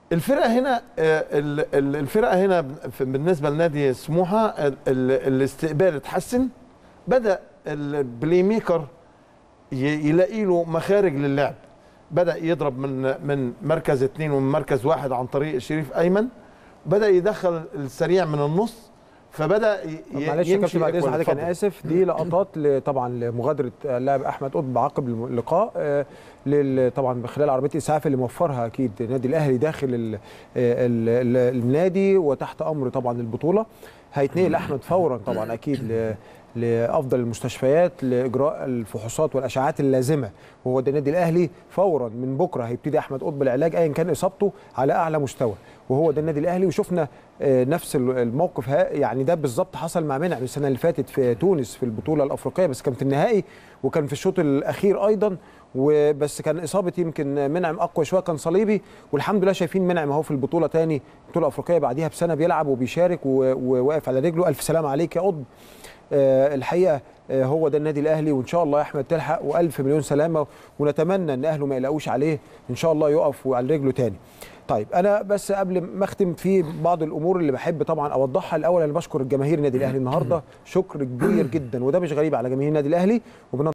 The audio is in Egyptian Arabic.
الفرقه هنا آه، ال- ال- الفرقه هنا في- بالنسبه لنادي سموحه ال- ال- الاستقبال اتحسن بدا البلاي ميكر ي- يلاقي له مخارج للعب بدا يضرب من من مركز اثنين ومن مركز واحد عن طريق شريف ايمن بدا يدخل السريع من النص فبدا ي- طب ي- معلش يا كابتن بعد اذن إيكوال. حضرتك انا اتفضل. اسف دي لقطات ل- طبعا لمغادره اللاعب احمد قطب عقب اللقاء آه، لل- طبعا من خلال عربيه الاسعاف اللي موفرها اكيد النادي الاهلي داخل ال- ال- ال- النادي وتحت امر طبعا البطوله هيتنقل احمد فورا طبعا اكيد ل لافضل المستشفيات لاجراء الفحوصات والاشعاعات اللازمه وهو ده النادي الاهلي فورا من بكره هيبتدي احمد قطب العلاج ايا كان اصابته على اعلى مستوى وهو ده النادي الاهلي وشفنا آه، نفس ال- الموقف ها يعني ده بالظبط حصل مع منعم السنه اللي فاتت في تونس في البطوله الافريقيه بس كان في النهائي وكان في الشوط الاخير ايضا وبس كان اصابه يمكن منعم اقوى شويه كان صليبي والحمد لله شايفين منعم اهو في البطوله تاني بطوله افريقيه بعديها بسنه بيلعب وبيشارك و- وواقف على رجله الف سلام عليك يا قطب آه، الحقيقه آه، هو ده النادي الاهلي وان شاء الله يا احمد تلحق والف مليون سلامه ونتمنى ان اهله ما يلاقوش عليه ان شاء الله يقف على رجله تاني طيب انا بس قبل ما اختم في بعض الامور اللي بحب طبعا اوضحها الاول انا بشكر الجماهير النادي الاهلي النهارده شكر كبير جدا وده مش غريب على جماهير النادي الاهلي وبن